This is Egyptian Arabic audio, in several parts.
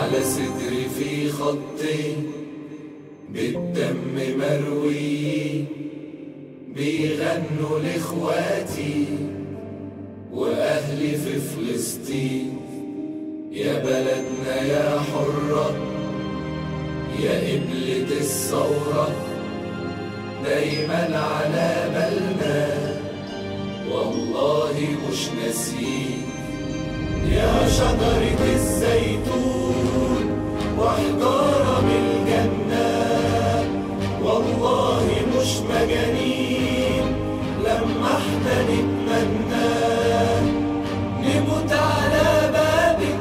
على صدري في خطين بالدم مرويين بيغنوا لاخواتي واهلي في فلسطين يا بلدنا يا حرة يا قبلة الثورة دايما على بالنا والله مش ناسيين يا شجرة الزيتون وحجارة من الجنة والله مش مجانين لما احنا نتمنى نموت على بابك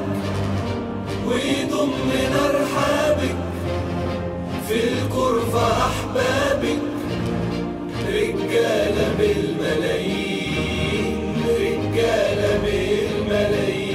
ويضمنا رحابك في الكرفة أحبابك رجالة بالملايين رجالة بالملايين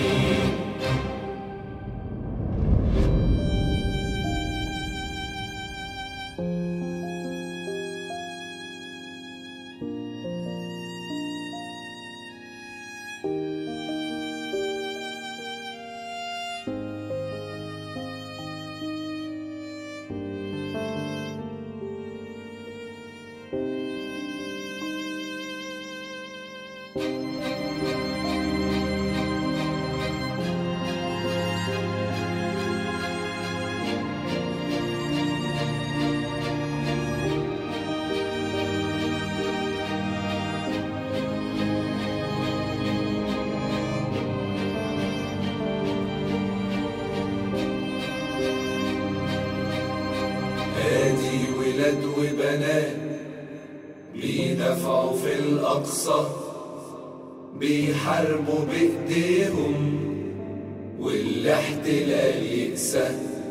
ادي ولاد وبنات بيدافعوا في الاقصى بيحاربوا بايديهم والاحتلال يقسى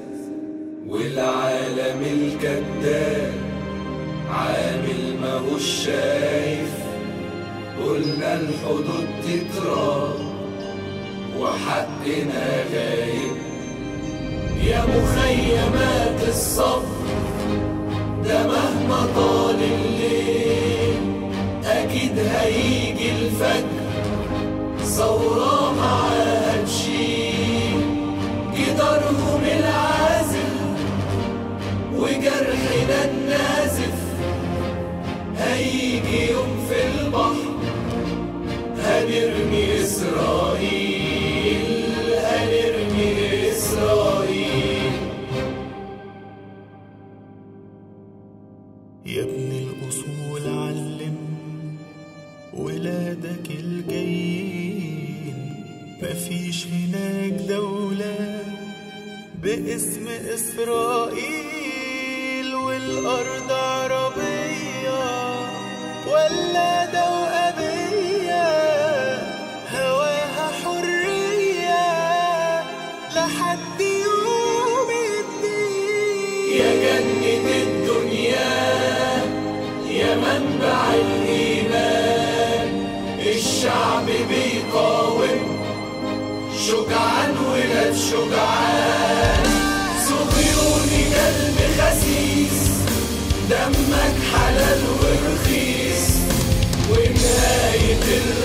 والعالم الكذاب عامل ماهوش شايف قلنا الحدود تتراب وحقنا غايب يا مخيمات الصبر ده مهما طال الليل أكيد هيجي الفجر ثورة معاها تشيل جدارهم العازل وجرحنا النازف هيجي يوم في البحر هنرمي إسرائيل هنرمي إسرائيل يا ابن الأصول علم ولادك الجايين مفيش هناك دولة باسم إسرائيل والأرض عربية ولا دوأبية هواها حرية لحد يوم الدين يا جنة الدنيا يا منبع الإيمان الشعب بيقاوم شجعان ولاد شجعان صهيوني قلب خسيس دمك حلال ورخيص ونهاية الرحمة